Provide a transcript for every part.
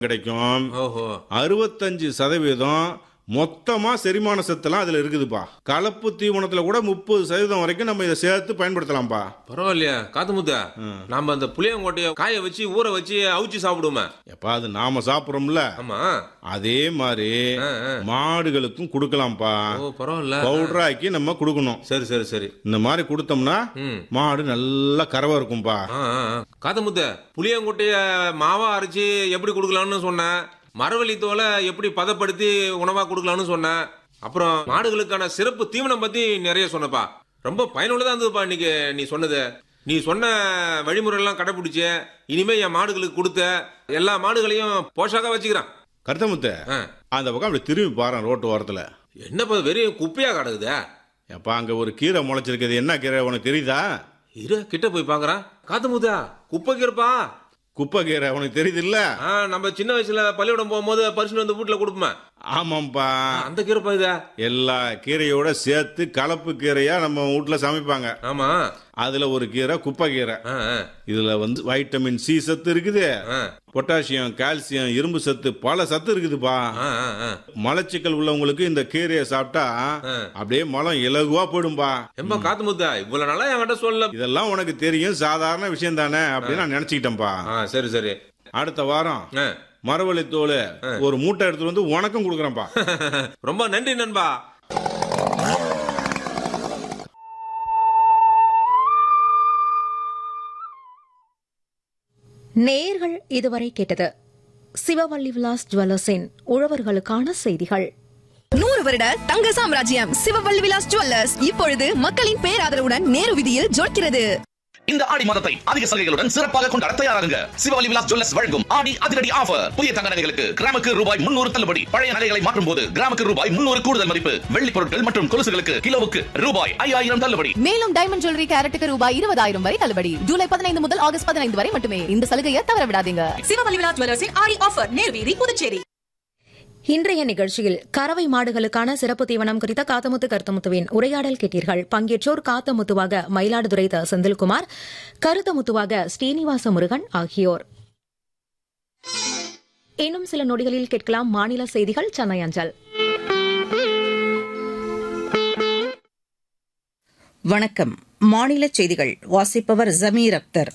கிடைக்கும் ஓஹோ அறுபத்தஞ்சு சதவீதம் மொத்தமா செரிமான சத்துலாம் அதுல இருக்குதுப்பா கலப்பு தீவனத்துல கூட முப்பது சதவீதம் வரைக்கும் நம்ம இதை சேர்த்து பயன்படுத்தலாம்ப்பா பரவாயில்லையா காத்து முத்தா நாம அந்த புளியங்கோட்டைய காய வச்சு ஊற வச்சு அவிச்சு சாப்பிடுவோமே எப்பா அது நாம சாப்பிட்றோம்ல ஆமா அதே மாதிரி ஆ, ஆ. மாடுகளுக்கும் கொடுக்கலாம்ப்பா ஓ பரவாயில்ல பவுடர் ஆக்கி நம்ம கொடுக்கணும் சரி சரி சரி இந்த மாதிரி கொடுத்தோம்னா ம் மாடு நல்லா கறவை இருக்கும்பா ஆ, ஆ, ஆ. காத்து முத்த புளியங்கொட்டைய மாவா அரைச்சு எப்படி கொடுக்கலாம்னு சொன்னேன் மரவள்ளி தோலை எப்படி பதப்படுத்தி உணவா கொடுக்கலாம்னு சொன்னேன் அப்புறம் மாடுகளுக்கான சிறப்பு தீவனம் பத்தி நிறைய சொன்னப்பா ரொம்ப பயனுள்ளதா இருந்ததுப்பா இன்னைக்கு நீ சொன்னது நீ சொன்ன வழிமுறை எல்லாம் கடைபிடிச்ச இனிமே என் மாடுகளுக்கு கொடுத்த எல்லா மாடுகளையும் போஷாக்கா வச்சுக்கிறேன் கருத்தமுத்த ஆ. அந்த பக்கம் அப்படி திரும்பி பாரு ரோட்டு ஓரத்துல என்னப்பா வெறும் குப்பையா கிடக்குதே எப்பா அங்க ஒரு கீரை முளைச்சிருக்குது என்ன கீரை உனக்கு தெரியுதா இரு கிட்ட போய் பாக்குறான் காத்து முத்தா குப்பை கீரைப்பா குப்பை கீரை உனக்கு தெரியுது இல்ல ஆ, நம்ம சின்ன வயசுல பள்ளிக்கூடம் போகும்போது பரிசு வந்து வீட்டுல கொடுப்போமே ஆமாம்பா அந்த கீரைப்பா இதா எல்லா கீரையோட சேர்த்து கலப்பு கீரையா நம்ம வீட்டுல சமைப்பாங்க ஆமா அதுல ஒரு கீரை குப்பை கீரை ஆ, ஆ, இதுல வந்து வைட்டமின் சி சத்து இருக்குது ஆ, பொட்டாசியம் கால்சியம் இரும்பு சத்து பல சத்து இருக்குதுப்பா ஆ, ஆ, ஆ. மலச்சிக்கல் உள்ளவங்களுக்கு இந்த கீரையை சாப்பிட்டா அப்படியே மலம் இலகுவா போயிடும்பா எம்பா காத்து முத்தா இவ்வளவு நாளா என்கிட்ட சொல்லல இதெல்லாம் உனக்கு தெரியும் சாதாரண விஷயம் தானே அப்படின்னு நான் நினைச்சுக்கிட்டேன்பா ஆ, சரி சரி அடுத்த வாரம் ஆ. மரவள்ளி தோல் ஒரு மூட்டை எடுத்துட்டு வந்து உனக்கும் கொடுக்குறேன்ப்பா ரொம்ப நன்றி நண்பா நேர்கள் இதுவரை கேட்டது சிவவள்ளி விலாஸ் ஜுவல்லர்ஸின் உழவர்களுக்கான செய்திகள் நூறு வருட தங்க சாம்ராஜ்யம் சிவவள்ளி விலாஸ் ஜுவல்லர்ஸ் இப்பொழுது மக்களின் பேராதரவுடன் நேரு வீதியில் ஜொலிக்கிறது இந்த ஆடி மாதத்தை அதிக சலுகைகளுடன் சிறப்பாக கொண்டாட தயாராகுங்க சிவவலி விலாஸ் ஜுவல்லர்ஸ் வழங்கும் ஆடி அதிரடி ஆஃபர் புதிய தங்க நகைகளுக்கு கிராமுக்கு ரூபாய் முன்னூறு தள்ளுபடி பழைய நகைகளை மாற்றும் போது கிராமுக்கு ரூபாய் முன்னூறு கூடுதல் மதிப்பு வெள்ளி பொருட்கள் மற்றும் கொலுசுகளுக்கு கிலோவுக்கு ரூபாய் ஐயாயிரம் தள்ளுபடி மேலும் டைமண்ட் ஜுவல்லரி கேரட்டுக்கு ரூபாய் இருபதாயிரம் வரை தள்ளுபடி ஜூலை பதினைந்து முதல் ஆகஸ்ட் பதினைந்து வரை மட்டுமே இந்த சலுகையை தவற விடாதீங்க சிவவல்லி விலாஸ் ஜுவல்லர்ஸின் ஆடி ஆஃபர் நேர்வீதி புதுச்சேரி இன்றைய நிகழ்ச்சியில் கறவை மாடுகளுக்கான சிறப்பு தீவனம் குறித்த காத்தமுத்து கருத்தமுத்துவின் உரையாடல் கேட்டீர்கள் பங்கேற்றோர் காத்தமுத்துவாக மயிலாடுதுறை த செந்தில்குமார் கருத்தமுத்துவாக ஸ்ரீனிவாச முருகன் ஆகியோர் இன்னும் சில நொடிகளில் கேட்கலாம் மாநில செய்திகள் சென்னை அஞ்சல் வணக்கம் மாநில செய்திகள் வாசிப்பவர் ஜமீர் அக்தர்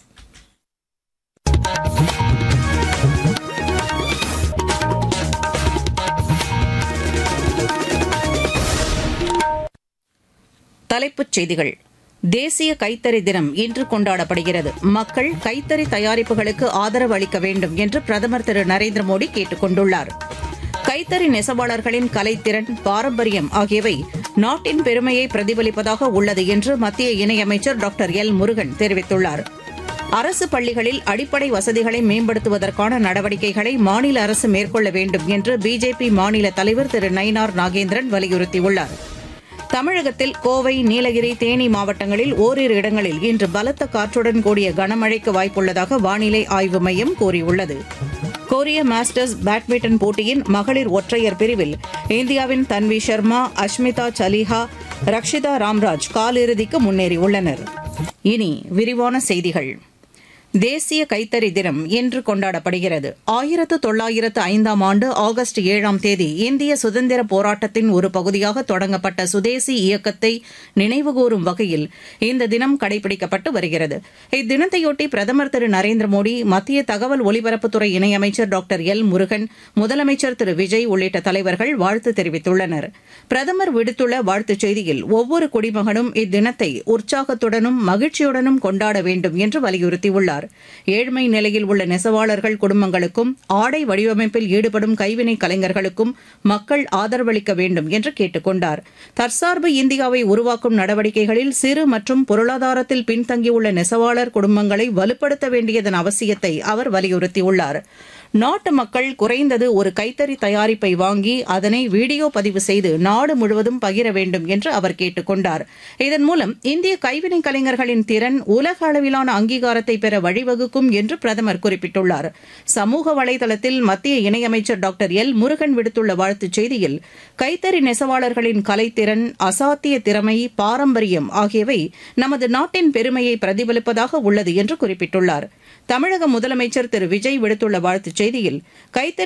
தலைப்புச் செய்திகள் தேசிய கைத்தறி தினம் இன்று கொண்டாடப்படுகிறது மக்கள் கைத்தறி தயாரிப்புகளுக்கு ஆதரவு அளிக்க வேண்டும் என்று பிரதமர் திரு நரேந்திர மோடி கேட்டுக் கொண்டுள்ளார் கைத்தறி நெசவாளர்களின் கலைத்திறன் பாரம்பரியம் ஆகியவை நாட்டின் பெருமையை பிரதிபலிப்பதாக உள்ளது என்று மத்திய இணையமைச்சர் டாக்டர் எல் முருகன் தெரிவித்துள்ளார் அரசு பள்ளிகளில் அடிப்படை வசதிகளை மேம்படுத்துவதற்கான நடவடிக்கைகளை மாநில அரசு மேற்கொள்ள வேண்டும் என்று பிஜேபி மாநில தலைவர் திரு நயினார் நாகேந்திரன் வலியுறுத்தியுள்ளார் தமிழகத்தில் கோவை நீலகிரி தேனி மாவட்டங்களில் ஓரிரு இடங்களில் இன்று பலத்த காற்றுடன் கூடிய கனமழைக்கு வாய்ப்புள்ளதாக வானிலை ஆய்வு மையம் கூறியுள்ளது கொரிய மாஸ்டர்ஸ் பேட்மிண்டன் போட்டியின் மகளிர் ஒற்றையர் பிரிவில் இந்தியாவின் தன்வி சர்மா அஷ்மிதா சலிஹா ரக்ஷிதா ராம்ராஜ் காலிறுதிக்கு முன்னேறியுள்ளனர் இனி விரிவான செய்திகள் தேசிய கைத்தறி தினம் இன்று கொண்டாடப்படுகிறது ஆயிரத்து தொள்ளாயிரத்து ஐந்தாம் ஆண்டு ஆகஸ்ட் ஏழாம் தேதி இந்திய சுதந்திர போராட்டத்தின் ஒரு பகுதியாக தொடங்கப்பட்ட சுதேசி இயக்கத்தை நினைவுகூரும் வகையில் இந்த தினம் கடைபிடிக்கப்பட்டு வருகிறது இத்தினத்தையொட்டி பிரதமர் திரு நரேந்திர மோடி மத்திய தகவல் ஒலிபரப்புத்துறை இணையமைச்சர் டாக்டர் எல் முருகன் முதலமைச்சர் திரு விஜய் உள்ளிட்ட தலைவர்கள் வாழ்த்து தெரிவித்துள்ளனர் பிரதமர் விடுத்துள்ள வாழ்த்துச் செய்தியில் ஒவ்வொரு குடிமகனும் இத்தினத்தை உற்சாகத்துடனும் மகிழ்ச்சியுடனும் கொண்டாட வேண்டும் என்று வலியுறுத்தியுள்ளார் ஏழ்மை நிலையில் உள்ள நெசவாளர்கள் குடும்பங்களுக்கும் ஆடை வடிவமைப்பில் ஈடுபடும் கைவினை கலைஞர்களுக்கும் மக்கள் ஆதரவளிக்க வேண்டும் என்று கேட்டுக் கொண்டார் தற்சார்பு இந்தியாவை உருவாக்கும் நடவடிக்கைகளில் சிறு மற்றும் பொருளாதாரத்தில் பின்தங்கியுள்ள நெசவாளர் குடும்பங்களை வலுப்படுத்த வேண்டியதன் அவசியத்தை அவர் வலியுறுத்தியுள்ளார் நாட்டு மக்கள் குறைந்தது ஒரு கைத்தறி தயாரிப்பை வாங்கி அதனை வீடியோ பதிவு செய்து நாடு முழுவதும் பகிர வேண்டும் என்று அவர் கேட்டுக் கொண்டார் இதன் மூலம் இந்திய கைவினை கலைஞர்களின் திறன் உலக அளவிலான அங்கீகாரத்தை பெற வழிவகுக்கும் என்று பிரதமர் குறிப்பிட்டுள்ளார் சமூக வலைதளத்தில் மத்திய இணையமைச்சர் டாக்டர் எல் முருகன் விடுத்துள்ள வாழ்த்துச் செய்தியில் கைத்தறி நெசவாளர்களின் கலைத்திறன் அசாத்திய திறமை பாரம்பரியம் ஆகியவை நமது நாட்டின் பெருமையை பிரதிபலிப்பதாக உள்ளது என்று குறிப்பிட்டுள்ளார் தமிழக முதலமைச்சர் திரு விஜய் விடுத்துள்ள வாழ்த்துச் செய்தியில் கைத்தறி